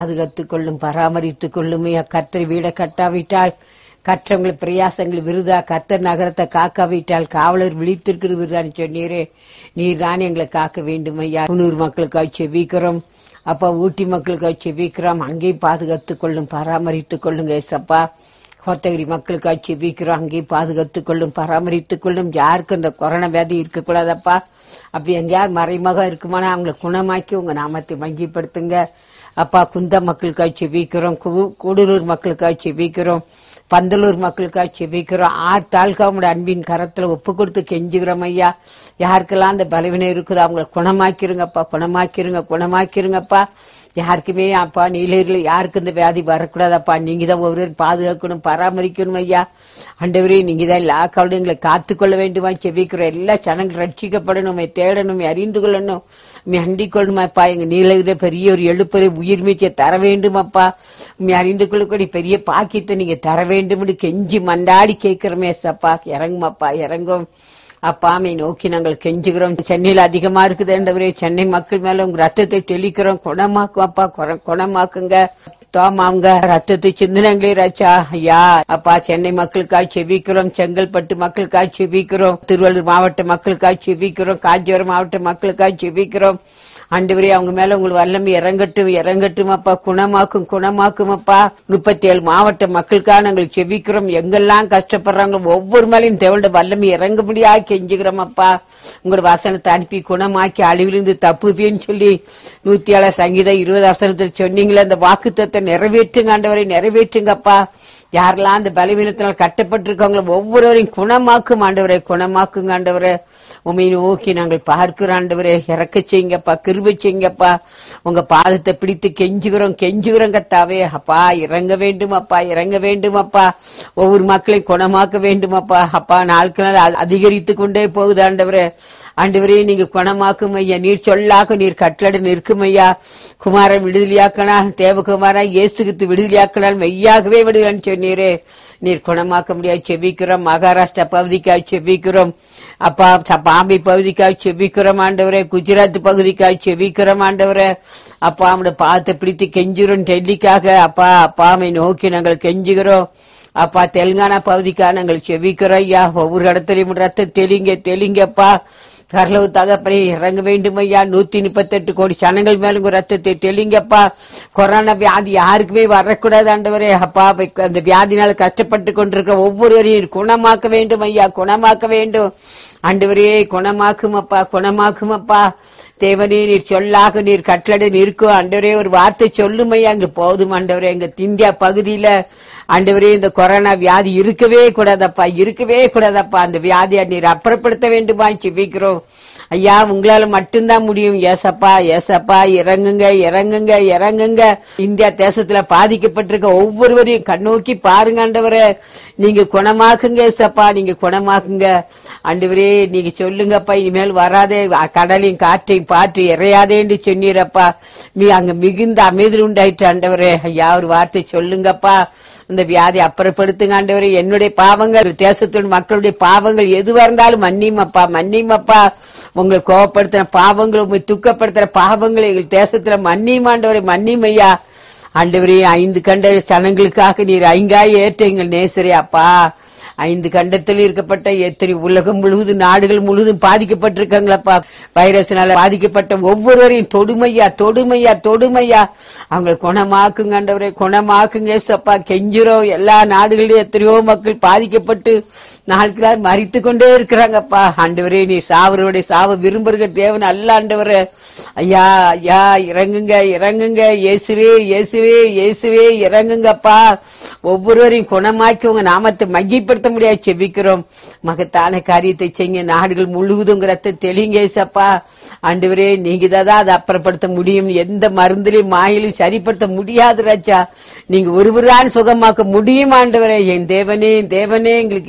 பாதுகாத்துக் கொள்ளும் பராமரித்துக் கொள்ளும் ஐயா கர்த்தர் வீடை கட்டாவிட்டால் கற்றவங்களை பிரயாசங்கள் விருதா கர்த்தர் நகரத்தை காக்காவிட்டால் காவலர் விழித்திருக்கிற விருதான்னு சொன்னீரே நீர் தான் எங்களை காக்க வேண்டும் ஐயா குனூர் மக்களுக்காக செவிக்கிறோம் அப்பா ஊட்டி மக்களுக்காக செவிக்கிறோம் அங்கேயும் பாதுகாத்துக் கொள்ளும் பராமரித்துக் கொள்ளுங்க ஏசப்பா கோத்தகிரி மக்களுக்காக செவிக்கிறோம் அங்கேயும் பாதுகாத்துக் கொள்ளும் பராமரித்துக் கொள்ளும் யாருக்கும் இந்த கொரோனா வியாதி இருக்கக்கூடாதப்பா அப்படி எங்கேயாவது மறைமுகம் இருக்குமானா அவங்களை குணமாக்கி உங்க நாமத்தை மங்கிப்படுத்துங்க அப்பா குந்த மக்களுக்காக செபிக்கிறோம் கு- கூடலூர் மக்களுக்காக செபிக்கிறோம் பந்தலூர் மக்களுக்காக செபிக்கிறோம் ஆறு தாலுகா உங்களுடைய அன்பின் கரத்துல ஒப்பு கொடுத்து கெஞ்சுகிறோம் ஐயா யாருக்கெல்லாம் அந்த பலவீனம் இருக்குதோ அவங்களை குணமாக்கிருங்கப்பா குணமாக்கிருங்க குணமாக்கிருங்கப்பா யாருக்குமே அப்பா நீலகிரியில் யாருக்கு இந்த வியாதி வரக்கூடாதப்பா நீங்க தான் ஒவ்வொரு பாதுகாக்கணும் பராமரிக்கணும் ஐயா ஆண்டவரே நீங்க தான் எல்லா கவலையும் எங்களை காத்துக்கொள்ள வேண்டுமா செபிக்கிறோம் எல்லா ஜனங்கள் ரட்சிக்கப்படணும் உம்மை தேடணும் உம்மை அறிந்து கொள்ளணும் உண்மை அண்டிக் கொள்ளணுமாப்பா எங்க நீலகிரி பெரிய ஒரு எழுப்பதை உயிர் மீச்சை தர வேண்டுமாப்பா உண்மை அறிந்து கொள்ளக்கூடிய பெரிய பாக்கியத்தை நீங்க தர வேண்டும் கெஞ்சி மண்டாடி கேட்கிறோமே சப்பா இறங்குமாப்பா இறங்கும் அப்பாமை நோக்கி நாங்கள் கெஞ்சுகிறோம் சென்னையில் அதிகமா இருக்குதுன்றவரே சென்னை மக்கள் மேல உங்க ரத்தத்தை தெளிக்கிறோம் குணமாக்கும் அப்பா குண- குணமாக்குங்க தோமாங்க ரத்தத்தை சிந்தனங்களே ராச்சா ஐயா அப்பா சென்னை மக்களுக்காக செபிக்கிறோம் செங்கல்பட்டு மக்களுக்காக செபிக்கிறோம் திருவள்ளூர் மாவட்ட மக்களுக்காக செபிக்கிறோம் காஞ்சிபுரம் மாவட்ட மக்களுக்காக செபிக்கிறோம் ஆண்டவரே அவங்க மேல உங்களுக்கு வல்லமை இறங்கட்டும் இறங்கட்டும் அப்பா குணமாக்கும் குணமாக்கும் அப்பா முப்பத்தி ஏழு மாவட்ட மக்களுக்காக நாங்கள் செபிக்கிறோம் எங்கெல்லாம் கஷ்டப்படுறாங்க ஒவ்வொரு மேலையும் தேவண்ட வல்லமை இறங்க முடியா கெஞ்சுகிறோம் அப்பா உங்களோட வசனத்தை அனுப்பி குணமாக்கி அழிவிலிருந்து தப்புப்பேன்னு சொல்லி நூத்தி ஏழு சங்கீதம் இருபது வசனத்தில் சொன்னீங்களே அந்த வாக்குத்தத்தை நிறைவேற்றுங்க ஆண்டவரை நிறைவேற்றுங்கப்பா யாரெல்லாம் அந்த பலவீனத்தினால் கட்டப்பட்டிருக்காங்களோ ஒவ்வொருவரையும் குணமாக்கும் ஆண்டவரை குணமாக்குங்க ஆண்டவரை உண்மை நோக்கி நாங்கள் பார்க்கிறோம் ஆண்டவரே இறக்க செய்யுங்கப்பா கிருபை செய்யுங்கப்பா உங்க பாதத்தை பிடித்து கெஞ்சுகிறோம் கெஞ்சுகிறோம் கத்தாவே அப்பா இறங்க வேண்டும் அப்பா இறங்க வேண்டும் அப்பா ஒவ்வொரு மக்களையும் குணமாக்க வேண்டும் அப்பா அப்பா நாளுக்கு நாள் அ- அதிகரித்து கொண்டே போகுது ஆண்டவரே ஆண்டவரே நீங்க குணமாக்கும் ஐயா நீர் சொல்லாக்க நீர் கட்டளை நிற்கும் ஐயா குமாரன் விடுதலையாக்கனா தேவகுமாரா இயேசுகித்து விடுதலையாக்கினால் மெய்யாகவே விடுதலைன்னு சொன்னீரே நீர் குணமாக்க முடியாது செபிக்கிறோம் மகாராஷ்டிரா பகுதிக்காக செபிக்கிறோம் அப்பா ச- பாம்பே பகுதிக்காக செபிக்கிறோம் ஆண்டவரே குஜராத் பகுதிக்காக செபிக்கிறோம் ஆண்டவரே அப்பா அவனோட பாதத்தை பிடித்து கெஞ்சுறோம் டெல்லிக்காக அப்பா அப்பாமை நோக்கி நாங்கள் கெஞ்சுகிறோம் அப்பா தெலுங்கானா பகுதிக்காக நாங்கள் செபிக்கிறோம் ஐயா ஒவ்வொரு இடத்துலயும் ரத்தம் தெளிங்க தெளிங்கப்பா கரலவு தகப்பனே இறங்க வேண்டும் ஐயா நூத்தி முப்பத்தெட்டு கோடி சனங்கள் மேல உங்க ரத்தத்தை தெளிங்கப்பா கொரோனா வியாதி யாருக்குமே வரக்கூடாது ஆண்டவரே அப்பா இப்ப அந்த வியாதினால கஷ்டப்பட்டு கொண்டிருக்க ஒவ்வொருவரையும் குணமாக்க வேண்டும் ஐயா குணமாக்க வேண்டும் ஆண்டவரே குணமாக்கும் அப்பா குணமாக்கும் அப்பா தேவனே நீர் சொல்லாக நீர் கட்டளை நிற்கும் ஆண்டவரே ஒரு வார்த்தை சொல்லும் ஐயா அங்க போதும் ஆண்டவரே எங்க இந்தியா பகுதியில ஆண்டவரே இந்த கொரோனா வியாதி இருக்கவே கூடாதப்பா இருக்கவே கூடாதப்பா அந்த வியாதியை நீர் அப்புறப்படுத்த வேண்டுமா செபிக்கிறோம் ஐயா உங்களால மட்டும்தான் முடியும் ஏசப்பா ஏசப்பா இறங்குங்க இறங்குங்க இறங்குங்க இந்தியா தேசத்துல பாதிக்கப்பட்டிருக்க ஒவ்வொருவரையும் கண்ணோக்கி பாருங்க ஆண்டவரே நீங்க குணமாக்குங்க ஏசப்பா நீங்க குணமாக்குங்க ஆண்டவரே நீங்க சொல்லுங்கப்பா இனிமேல் வராதே அ- கடலையும் காற்றையும் பாற்று இறையாதேன்னு சொன்னீரப்பா நீ அங்க மிகுந்த அமைதி உண்டாயிற்று ஆண்டவரே ஐயா ஒரு வார்த்தை சொல்லுங்கப்பா இந்த வியாதி அப்புறப்படுத்துங்க ஆண்டவரே என்னுடைய பாவங்கள் தேசத்தோட மக்களுடைய பாவங்கள் எதுவா இருந்தாலும் மன்னிமப்பா மன்னிமப்பா உங்களை கோவப்படுத்துற பாவங்கள் உங்களை துக்கப்படுத்துற பாவங்களை எங்கள் தேசத்துல மன்னிமாண்டவரை மன்னிமையா ஆண்டவரே ஐந்து கண்ட சனங்களுக்காக நீர் ஐங்காய் ஏற்ற எங்கள் நேசரே அப்பா ஐந்து கண்டத்தில் இருக்கப்பட்ட எத்தனை உலகம் முழுவதும் நாடுகள் முழுவதும் பாதிக்கப்பட்டிருக்காங்களப்பா வைரஸ்னால பாதிக்கப்பட்ட ஒவ்வொருவரையும் தொடுமையா தொடுமையா தொடுமையா அவங்க குணமாக்குங்க ஆண்டவரே குணமாக்குங்க சப்பா கெஞ்சுறோம் எல்லா நாடுகளிலும் எத்தனையோ மக்கள் பாதிக்கப்பட்டு நாட்களால் மறித்து கொண்டே இருக்கிறாங்கப்பா ஆண்டவரே நீ சாவருடைய சாவ விரும்புகிற தேவன் அல்ல ஆண்டவரே ஐயா ஐயா இறங்குங்க இறங்குங்க இயேசுவே இயேசுவே இயேசுவே இறங்குங்கப்பா ஒவ்வொருவரையும் குணமாக்கி உங்க நாமத்தை மகிப்படுத்த முடியாது செபிக்கிறோம் மகத்தான காரியத்தை செய்ய நாடுகள் முழுவதும் ரத்தம் தெளிங்க ஏசப்பா ஆண்டவரே நீங்க தான் அதை அப்புறப்படுத்த முடியும் எந்த மருந்திலையும் மாயிலும் சரிப்படுத்த முடியாது ராஜா நீங்க ஒருவரான் சுகமாக்க முடியும் ஆண்டவரே என் தேவனே என் தேவனே எங்களுக்கு இறங்கும்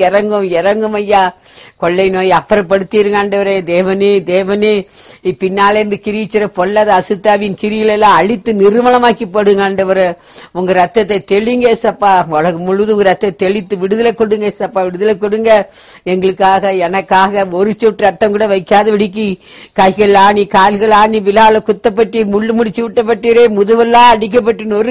இறங்கும் இறங்கும் ஐயா கொள்ளை நோய் அப்புறப்படுத்திருங்க ஆண்டவரே தேவனே தேவனே பின்னாலே இருந்து கிரீச்சிற பொல்லாத அசுத்தாவின் கிரிகளை எல்லாம் அழித்து நிர்மலமாக்கி போடுங்க ஆண்டவரே உங்க ரத்தத்தை தெளிங்க ஏசப்பா உலகம் முழுதும் உங்க ரத்தத்தை தெளித்து விடுதலை கொடுங்க ஏசப்பா விடுதலை கொடுங்க எங்களுக்காக எனக்காக ஒரு சொட்டு ரத்தம் கூட வைக்காத விடிக்கி கைகள் ஆணி கால்கள் ஆணி விழால குத்தப்பட்டு முள்ளு முடிச்சு விட்டப்பட்டீரே முதுவெல்லாம் அடிக்கப்பட்டு நொறு